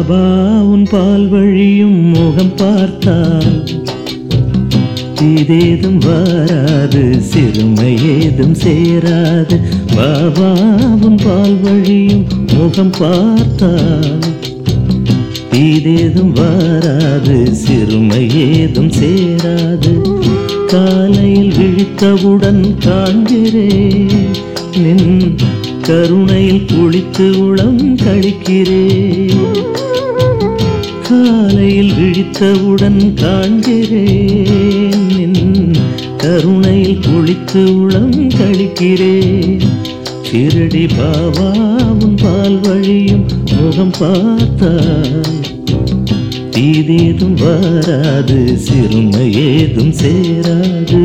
பாபா உன் பால் வழியும் முகம் பார்த்தால் தீதேதும் வராது சிறுமை ஏதும் சேராது பாபா உன் பால் வழியும் முகம் பார்த்தால் தீதேதும் வராது சிறுமை ஏதும் சேராது காலையில் விழித்தவுடன் காண்கிறேன் நின் கருணையில் குளித்து உளம் கழிக்கிறேன் காலையில் விழித்தவுடன் காண்கிறேன் நின் கருணையில் குளித்து உளம் கழிக்கிறேன் சிறடி பாபாவும் பால் வழியும் முகம் பார்த்தால் தீதேதும் வராது சிறுமை ஏதும் சேராது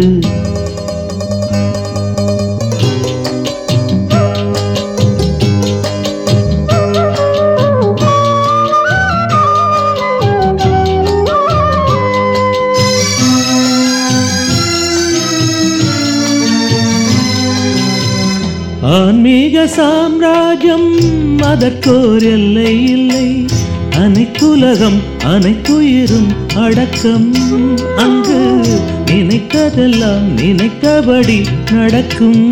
ஆன்மீக சாம்ராஜ்யம் அதற்கோர் எல்லை இல்லை அனைத்துலகம் அனைத்துயிரும் அடக்கம் அங்கு நினைத்ததெல்லாம் நினைத்தபடி நடக்கும்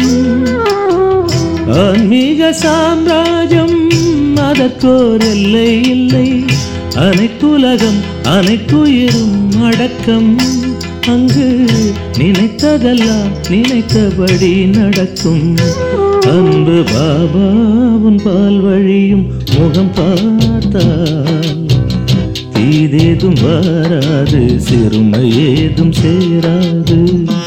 ஆன்மீக சாம்ராஜ்யம் அதற்கோர் எல்லை இல்லை அனைத்துலகம் அனைத்துயிரும் அடக்கம் அங்கு நினைத்ததெல்லாம் நினைத்தபடி நடக்கும் அன்பு பாபாவும் பால் வழியும் முகம் பார்த்தால் தீதேதும் வராது சிறுமை ஏதும் சேராது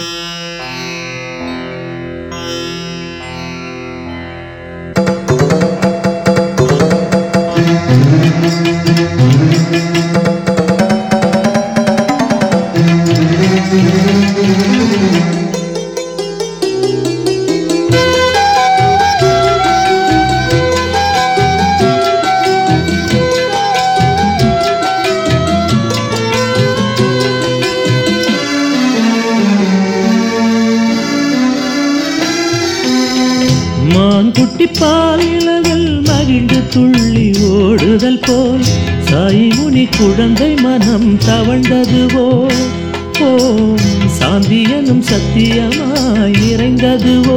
மான்குட்டி பால் இளவில் மகிழ்ந்து துள்ளி ஓடுதல் போல் சாய்முனி குழந்தை மனம் தவழ்ந்ததுவோ ஓம் சாந்தியனும் சத்தியமாய் நிறைந்ததுவோ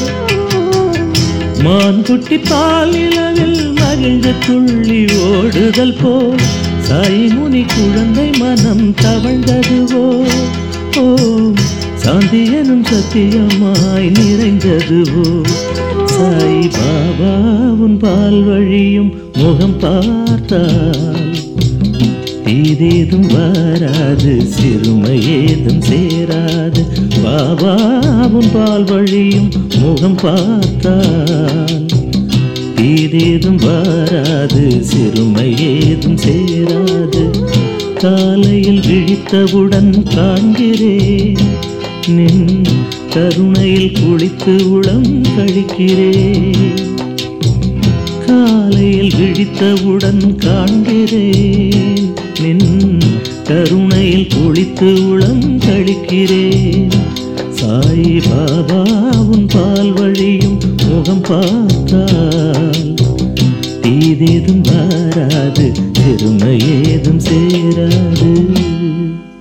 மான்குட்டி பால் இளவில் மகிழ்ந்து துள்ளி ஓடுதல் போல் சாய்முனி குழந்ை மனம் தவழ்ந்ததுவோ ஓம் சாந்தியனும் சத்தியமாய் நிறைந்ததுவோ சாய் பாபா உன் பால் வழியும் முகம் பார்த்தால் தீதேதும் வராது சிறுமை ஏதும் சேராது பாபாவும் பால் வழியும் முகம் பார்த்தால் தீதேதும் வராது சிறுமை ஏதும் சேராது காலையில் விழித்தவுடன் காண்கிறேன் நின் கருணையில் குளித்து உளம் கழிக்கிறேன் காலையில் விழித்தவுடன் காண்கிறேன் நின் கருணையில் குளித்து உளம் கழிக்கிறேன் சாய் பாபாவும் பால் வழியும் முகம் பார்த்தால் தீதேதும் வராது பெருமை ஏதும் சேராது